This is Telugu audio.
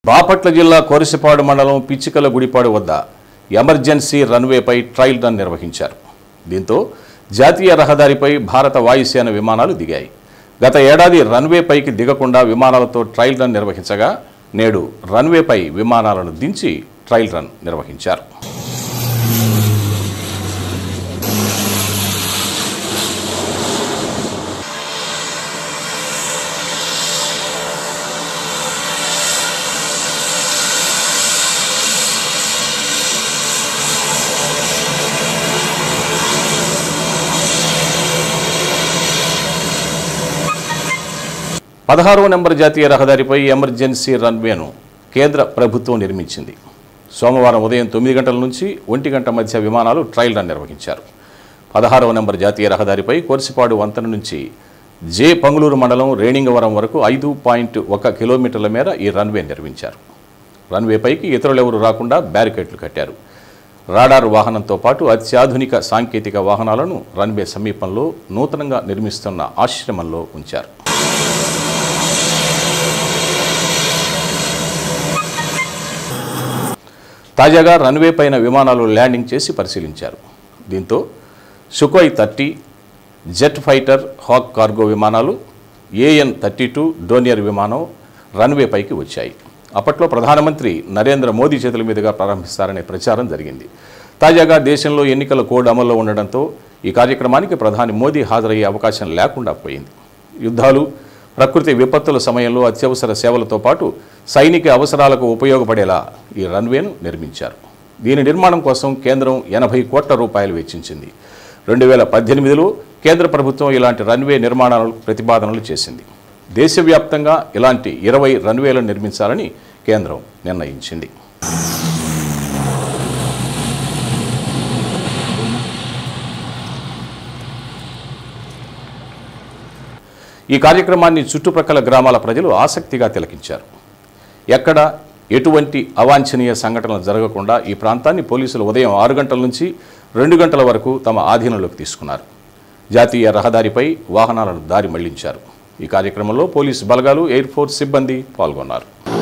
బాపట్ల జిల్లా కోరిసిపాడు మండలం పిచ్చికల గుడిపాడు వద్ద ఎమర్జెన్సీ రన్వేపై ట్రయల్ రన్ నిర్వహించారు దీంతో జాతీయ రహదారిపై భారత వాయుసేన విమానాలు దిగాయి గత ఏడాది రన్వేపైకి దిగకుండా విమానాలతో ట్రయల్ రన్ నిర్వహించగా నేడు రన్వేపై విమానాలను దించి ట్రయల్ రన్ నిర్వహించారు పదహారవ నెంబర్ జాతీయ రహదారిపై ఎమర్జెన్సీ రన్వేను కేంద్ర ప్రభుత్వం నిర్మించింది సోమవారం ఉదయం తొమ్మిది గంటల నుంచి ఒంటి గంట మధ్య విమానాలు ట్రయల్ రన్ నిర్వహించారు పదహారవ నెంబర్ జాతీయ రహదారిపై కోర్సిపాడు వంతెన నుంచి జే పంగులూరు మండలం రేణింగవరం వరకు ఐదు పాయింట్ ఒక కిలోమీటర్ల మేర ఈ రన్వే నిర్మించారు రన్వేపైకి ఇతరులెవరూ రాకుండా బ్యారికేడ్లు కట్టారు రాడార్ వాహనంతో పాటు అత్యాధునిక సాంకేతిక వాహనాలను రన్వే సమీపంలో నూతనంగా నిర్మిస్తున్న ఆశ్రమంలో ఉంచారు తాజాగా రన్వే పైన విమానాలు ల్యాండింగ్ చేసి పరిశీలించారు దీంతో Sukhoi thirty jet fighter Hawk cargo విమానాలు ఏఎన్ థర్టీ టూ డోనియర్ విమానం రన్వే పైకి వచ్చాయి అప్పట్లో ప్రధానమంత్రి నరేంద్ర మోదీ చేతుల మీదుగా ప్రారంభిస్తారనే ప్రచారం జరిగింది తాజాగా దేశంలో ఎన్నికల కోడ్ అమల్లో ఉండడంతో ఈ కార్యక్రమానికి ప్రధాని మోదీ హాజరయ్యే అవకాశం లేకుండా పోయింది యుద్ధాలు ప్రకృతి విపత్తుల సమయంలో అత్యవసర సేవలతో పాటు సైనిక అవసరాలకు ఉపయోగపడేలా ఈ రన్వేను నిర్మించారు దీని నిర్మాణం కోసం కేంద్రం ఎనభై కోట్ల రూపాయలు వెచ్చించింది రెండు వేల పద్దెనిమిదిలో కేంద్ర ప్రభుత్వం ఇలాంటి రన్వే నిర్మాణాలు ప్రతిపాదనలు చేసింది దేశవ్యాప్తంగా ఇలాంటి ఇరవై రన్వేలను నిర్మించాలని కేంద్రం నిర్ణయించింది ఈ కార్యక్రమాన్ని చుట్టుప్రక్కల గ్రామాల ప్రజలు ఆసక్తిగా తిలకించారు ఎక్కడ ఎటువంటి అవాంఛనీయ సంఘటనలు జరగకుండా ఈ ప్రాంతాన్ని పోలీసులు ఉదయం ఆరు గంటల నుంచి రెండు గంటల వరకు తమ ఆధీనంలోకి తీసుకున్నారు జాతీయ రహదారిపై వాహనాలను దారి మళ్లించారు ఈ కార్యక్రమంలో పోలీసు బలగాలు ఎయిర్ ఫోర్స్ సిబ్బంది పాల్గొన్నారు